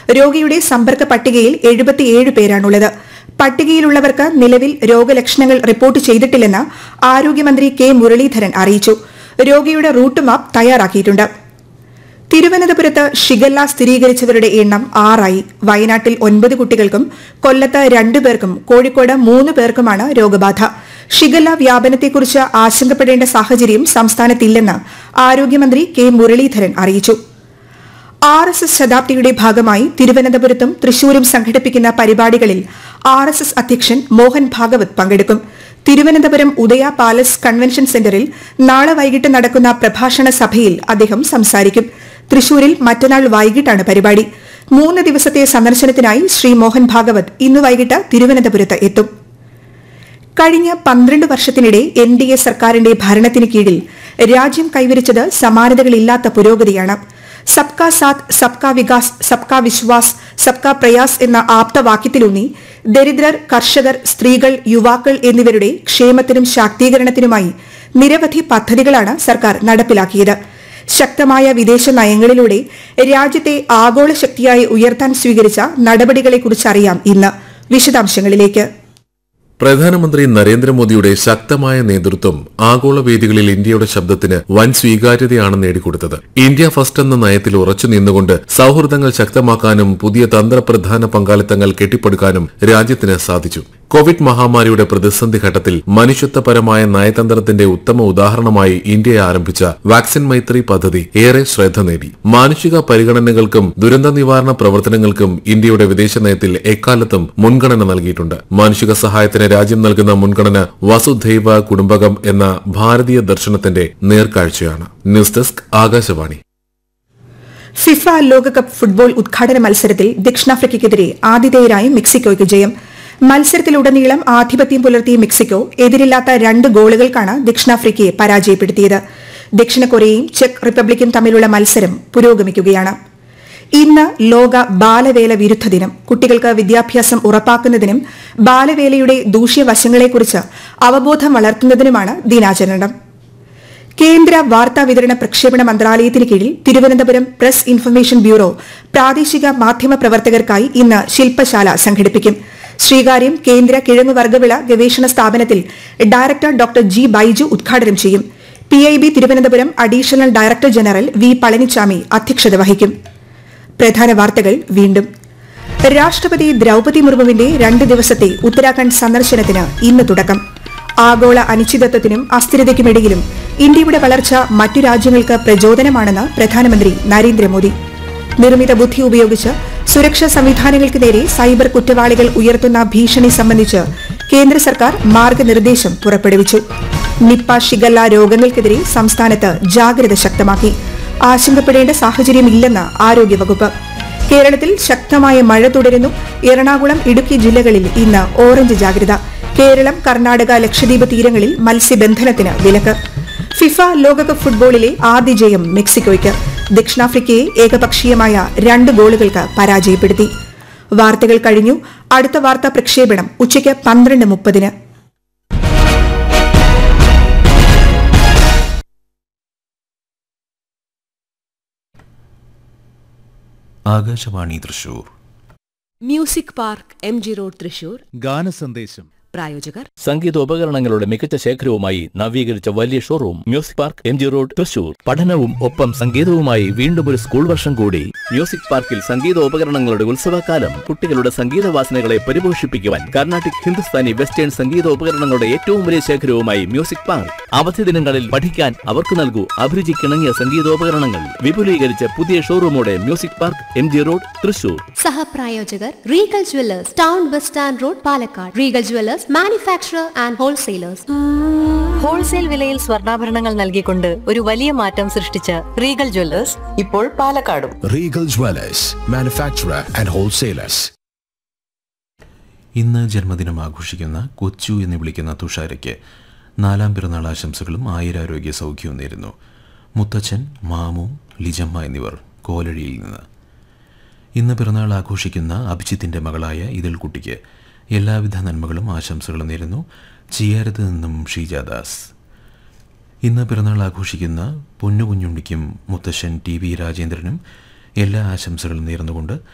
രോഗിയുടെ സമ്പർക്ക പട്ടികയിൽ എഴുപത്തിയേഴ് പേരാണുള്ളത് പട്ടികയിലുള്ളവർക്ക് നിലവിൽ രോഗലക്ഷണങ്ങൾ റിപ്പോർട്ട് ചെയ്തിട്ടില്ലെന്ന് ആരോഗ്യമന്ത്രി കെ മുരളീധരൻ അറിയിച്ചു രോഗിയുടെ റൂട്ട് മാപ്പ് തയ്യാറാക്കിയിട്ടുണ്ട് തിരുവനന്തപുരത്ത് ഷിഗല്ല സ്ഥിരീകരിച്ചവരുടെ എണ്ണം ആറായി വയനാട്ടിൽ ഒൻപത് കുട്ടികൾക്കും കൊല്ലത്ത് രണ്ടു പേർക്കും കോഴിക്കോട് മൂന്ന് പേർക്കുമാണ് രോഗബാധ ഷിഗല്ല വ്യാപനത്തെക്കുറിച്ച് ആശങ്കപ്പെടേണ്ട സാഹചര്യം സംസ്ഥാനത്തില്ലെന്ന് ആരോഗ്യമന്ത്രി കെ മുരളീധരൻ അറിയിച്ചു ആർ എസ് എസ് ശതാബ്ദിയുടെ ഭാഗമായി തിരുവനന്തപുരത്തും തൃശൂരും സംഘടിപ്പിക്കുന്ന പരിപാടികളിൽ ആർ എസ് എസ് അധ്യക്ഷൻ മോഹൻ ഭാഗവത് പങ്കെടുക്കും തിരുവനന്തപുരം ഉദയ പാലസ് കൺവെൻഷൻ സെന്ററിൽ നാളെ വൈകിട്ട് നടക്കുന്ന പ്രഭാഷണ സഭയിൽ അദ്ദേഹം സംസാരിക്കും തൃശൂരിൽ മറ്റന്നാൾ വൈകിട്ടാണ് പരിപാടി മൂന്ന് ദിവസത്തെ സന്ദർശനത്തിനായി ശ്രീ മോഹൻ ഭാഗവത് ഇന്ന് വൈകിട്ട് തിരുവനന്തപുരത്ത് എത്തും കഴിഞ്ഞ പന്ത്രണ്ട് വർഷത്തിനിടെ എൻ ഡി എ സർക്കാരിന്റെ ഭരണത്തിന് കീഴിൽ രാജ്യം കൈവരിച്ചത് സമാനതകളില്ലാത്ത പുരോഗതിയാണ് സബ്കാ സാത്ത് സബ്കാ വികാസ് സബ്കാ വിശ്വാസ് സബ്കാ പ്രയാസ് എന്ന ആപ്തവാക്യത്തിലൂന്നി ദരിദ്രർ കർഷകർ സ്ത്രീകൾ യുവാക്കൾ എന്നിവരുടെ ക്ഷേമത്തിനും ശാക്തീകരണത്തിനുമായി നിരവധി പദ്ധതികളാണ് സർക്കാർ നടപ്പിലാക്കിയത് ശക്തമായ വിദേശ നയങ്ങളിലൂടെ രാജ്യത്തെ ആഗോള ശക്തിയായി ഉയർത്താൻ സ്വീകരിച്ച നടപടികളെക്കുറിച്ചറിയാം ഇന്ന് വിശദാംശങ്ങളിലേക്ക് പ്രധാനമന്ത്രി നരേന്ദ്രമോദിയുടെ ശക്തമായ നേതൃത്വം ആഗോള വേദികളിൽ ഇന്ത്യയുടെ ശബ്ദത്തിന് വൻ സ്വീകാര്യതയാണ് നേടിക്കൊടുത്തത് ഇന്ത്യ ഫസ്റ്റ് എന്ന നയത്തിൽ ഉറച്ചു നിന്നുകൊണ്ട് സൌഹൃദങ്ങൾ ശക്തമാക്കാനും പുതിയ തന്ത്രപ്രധാന പങ്കാളിത്തങ്ങൾ കെട്ടിപ്പടുക്കാനും രാജ്യത്തിന് സാധിച്ചു കോവിഡ് മഹാമാരിയുടെ പ്രതിസന്ധി ഘട്ടത്തിൽ മനുഷ്യത്വപരമായ നയതന്ത്രത്തിന്റെ ഉത്തമ ഉദാഹരണമായി ഇന്ത്യ ആരംഭിച്ച വാക്സിൻ മൈത്രി പദ്ധതി ഏറെ ശ്രദ്ധ നേടി മാനുഷിക പരിഗണനകൾക്കും ദുരന്ത നിവാരണ പ്രവർത്തനങ്ങൾക്കും ഇന്ത്യയുടെ വിദേശ നയത്തിൽ എക്കാലത്തും മുൻഗണന നൽകിയിട്ടുണ്ട് മാനുഷിക സഹായത്തിന് രാജ്യം നൽകുന്ന മുൻഗണന വസുധൈവ കുടുംബകം എന്ന ഭാരതീയ ദർശനത്തിന്റെ നേർക്കാഴ്ചയാണ് ന്യൂസ് ഡെസ്ക് ആകാശവാണി ഫിഫ ലോകകപ്പ് ഫുട്ബോൾ ഉദ്ഘാടന മത്സരത്തിൽ ദക്ഷിണാഫ്രിക്കയ്ക്കെതിരെ ആതിഥേയരായി മെക്സിക്കോയ്ക്ക് ജയം മത്സരത്തിലുടനീളം ആധിപത്യം പുലർത്തിയ മെക്സിക്കോ എതിരില്ലാത്ത രണ്ട് ഗോളുകൾക്കാണ് ദക്ഷിണാഫ്രിക്കയെ പരാജയപ്പെടുത്തിയത് ദക്ഷിണ കൊറിയയും ചെക്ക് റിപ്പബ്ലിക്കും തമ്മിലുള്ള മത്സരം പുരോഗമിക്കുകയാണ് ഇന്ന് ലോക ബാലവേല വിരുദ്ധ ദിനം കുട്ടികൾക്ക് വിദ്യാഭ്യാസം ഉറപ്പാക്കുന്നതിനും ബാലവേലയുടെ ദൂഷ്യവശങ്ങളെക്കുറിച്ച് അവബോധം വളർത്തുന്നതിനുമാണ് ദിനാചരണം കേന്ദ്ര വാർത്താ വിതരണ പ്രക്ഷേപണ മന്ത്രാലയത്തിന് കീഴിൽ തിരുവനന്തപുരം പ്രസ് ഇൻഫർമേഷൻ ബ്യൂറോ പ്രാദേശിക മാധ്യമ പ്രവർത്തകർക്കായി ഇന്ന് ശില്പശാല സംഘടിപ്പിക്കും ശ്രീകാര്യം കേന്ദ്ര കിഴങ്ങുവർഗ്ഗവിള ഗവേഷണ സ്ഥാപനത്തിൽ ഡയറക്ടർ ഡോക്ടർ ജി ബൈജു ഉദ്ഘാടനം ചെയ്യും P I B Thiruvananthapuram additional director general V Palanichami അധ്യക്ഷത വഹിക്കും പ്രധാന വാർത്തകൾ വീണ്ടും രാഷ്ട്രപതി ദ്രൌപതി മുർമുവിന്റെ രണ്ട് ദിവസത്തെ ഉത്തരാഖണ്ഡ് സന്ദർശനത്തിന് ഇന്ന് തുടക്കം ആഗോള അനിശ്ചിതത്വത്തിനും അസ്ഥിരതയ്ക്കുമിടയിലും ഇന്ത്യയുടെ വളർച്ച മറ്റു രാജ്യങ്ങൾക്ക് പ്രചോദനമാണെന്ന് പ്രധാനമന്ത്രി നരേന്ദ്രമോദി നിർമ്മിത ബുദ്ധി ഉപയോഗിച്ച് സുരക്ഷാ സംവിധാനങ്ങൾക്ക് നേരെ സൈബർ കുറ്റവാളികൾ ഉയർത്തുന്ന ഭീഷണി സംബന്ധിച്ച് കേന്ദ്ര സർക്കാർ മാർഗനിർദ്ദേശം പുറപ്പെടുവിച്ചു നിപ്പ ഷിഗല്ല രോഗങ്ങൾക്കെതിരെ സംസ്ഥാനത്ത് ജാഗ്രത ശക്തമാക്കി ആശങ്കപ്പെടേണ്ട സാഹചര്യമില്ലെന്ന് ആരോഗ്യവകുപ്പ് കേരളത്തിൽ ശക്തമായ മഴ തുടരുന്നു എറണാകുളം ഇടുക്കി ജില്ലകളിൽ ഇന്ന് ഓറഞ്ച് ജാഗ്രത കേരളം കർണാടക ലക്ഷദ്വീപ് തീരങ്ങളിൽ മത്സ്യബന്ധനത്തിന് വിലക്ക് ഫിഫ ലോകകപ്പ് ഫുട്ബോളിലെ ആദ്യ ജയം മെക്സിക്കോയ്ക്ക് ദക്ഷിണാഫ്രിക്കയെ ഏകപക്ഷീയമായ രണ്ട് ഗോളുകൾക്ക് പരാജയപ്പെടുത്തി വാർത്തകൾ കഴിഞ്ഞു അടുത്ത വാർത്താ പ്രക്ഷേപണം ഉച്ചയ്ക്ക് പന്ത്രണ്ട് മുപ്പതിന് Akashvani Thrissur music park M G road Thrissur ഗാനസന്ദേശം പ്രായോജകർ സംഗീതോപകരണങ്ങളുടെ മികച്ച ശേഖരവുമായി നവീകരിച്ച വലിയ showroom music park M G road Thrissur പഠനവും ഒപ്പം സംഗീതവുമായി വീണ്ടും ഒരു സ്കൂൾ വർഷം കൂടി മ്യൂസിക് പാർക്കിൽ സംഗീതോപകരണങ്ങളുടെ ഉത്സവകാലം കുട്ടികളുടെ സംഗീത വാസനകളെ പരിപോഷിപ്പിക്കുവാൻ കർണാട്ടിക് ഹിന്ദുസ്ഥാനി വെസ്റ്റേൺ സംഗീതോപകരണങ്ങളുടെ ഏറ്റവും വലിയ ശേഖരവുമായി മ്യൂസിക് പാർക്ക് അവധി ദിനങ്ങളിൽ പഠിക്കാൻ അവർക്ക് നൽകൂ അഭിരുചിക്കിണങ്ങിയ സംഗീതോപകരണങ്ങൾ വിപുലീകരിച്ച പുതിയ ഷോറൂമോടെ music park M G road Thrissur സഹപ്രായോജകർ Regal jewellers town bus stand road Palakkad Regal jewellers manufacturer and wholesalers wholesale വിലയിൽ സ്വർണ്ണാഭരണങ്ങൾ നൽകിക്കൊണ്ട് ഒരു വലിയ മാറ്റം സൃഷ്ടിച്ച റീഗൽ ജ്വല്ലേഴ്സ് ഇപ്പോൾ പാലക്കാടും Regal Dwellers, manufacturer and wholesalers. ഇന്ന് ജന്മദിനം ആഘോഷിക്കുന്ന കൊച്ചു എന്ന് വിളിക്കുന്ന തുഷാരയ്ക്ക് നാലാം പിറന്നാൾ ആശംസകളും ആയുരാരോഗ്യ സൗഖ്യവും നേരുന്നു മുത്തച്ഛൻ മാമു ലിജമ്മ എന്നിവർ കോലഴിയിൽ നിന്ന് ഇന്ന് പിറന്നാൾ ആഘോഷിക്കുന്ന അഭിജിത്തിൻ്റെ മകളായ ഇതിൽ കുട്ടിക്ക് എല്ലാവിധ നന്മകളും ആശംസകളും നേരുന്നു ചിയാരത്ത് നിന്നും ഷീജാദാസ് ഇന്ന് പിറന്നാൾ ആഘോഷിക്കുന്ന പൊന്നുകുഞ്ഞുണ്ണിക്കും മുത്തശ്ശൻ ടി വി രാജേന്ദ്രനും എല്ലാ ആശംസകളും നേർന്നുകൊണ്ട്